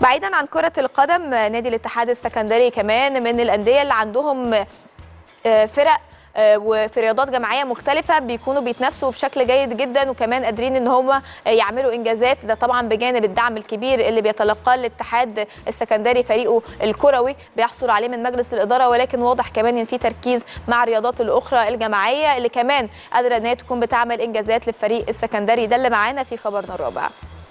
بعيدا عن كرة القدم نادي الاتحاد السكندري كمان من الأندية اللي عندهم آه، فرق آه، وفي رياضات جماعيه مختلفه بيكونوا بيتنافسوا بشكل جيد جدا وكمان قادرين ان هم يعملوا انجازات ده طبعا بجانب الدعم الكبير اللي بيتلقاه الاتحاد السكندري فريقه الكروي بيحصل عليه من مجلس الاداره ولكن واضح كمان ان في تركيز مع الرياضات الاخرى الجماعيه اللي كمان قادره ان هي تكون بتعمل انجازات للفريق السكندري ده اللي معانا في خبرنا الرابع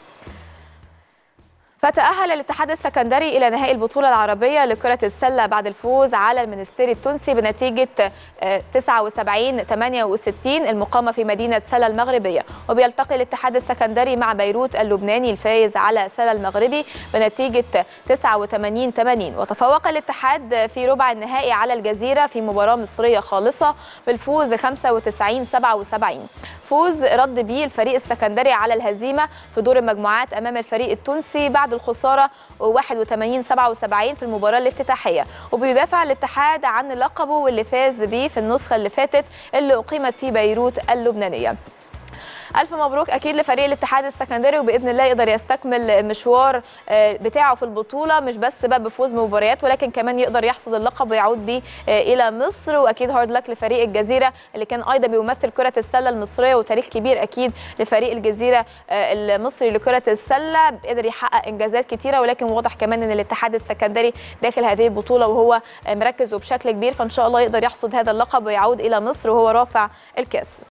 فتأهل الاتحاد السكندري إلى نهائي البطولة العربية لكرة السلة بعد الفوز على المنستيري التونسي بنتيجة آه، 79 68 المقامة في مدينة سلا المغربية وبيلتقي الاتحاد السكندري مع بيروت اللبناني الفائز على سلا المغربي بنتيجة 89 80 وتفوق الاتحاد في ربع النهائي على الجزيرة في مباراة مصرية خالصة بالفوز 95 77 فوز رد بيه الفريق السكندري على الهزيمة في دور المجموعات أمام الفريق التونسي بعد الخسارة 81 77 في المباراة الافتتاحية وبيدافع الاتحاد عن لقبه واللي فاز بيه في النسخة اللي فاتت اللي أقيمت في بيروت اللبنانية الف مبروك اكيد لفريق الاتحاد السكندري وباذن الله يقدر يستكمل المشوار آه، بتاعه في البطوله مش بس بقى بفوز بمباريات ولكن كمان يقدر يحصد اللقب ويعود بيه آه، الى مصر واكيد هارد لك لفريق الجزيره اللي كان ايضا بيمثل كره السله المصريه وتاريخ كبير اكيد لفريق الجزيره آه، المصري لكره السله قدر يحقق انجازات كتيره ولكن واضح كمان ان الاتحاد السكندري داخل هذه البطوله وهو آه، مركز وبشكل كبير فان شاء الله يقدر يحصد هذا اللقب ويعود الى مصر وهو رافع الكاس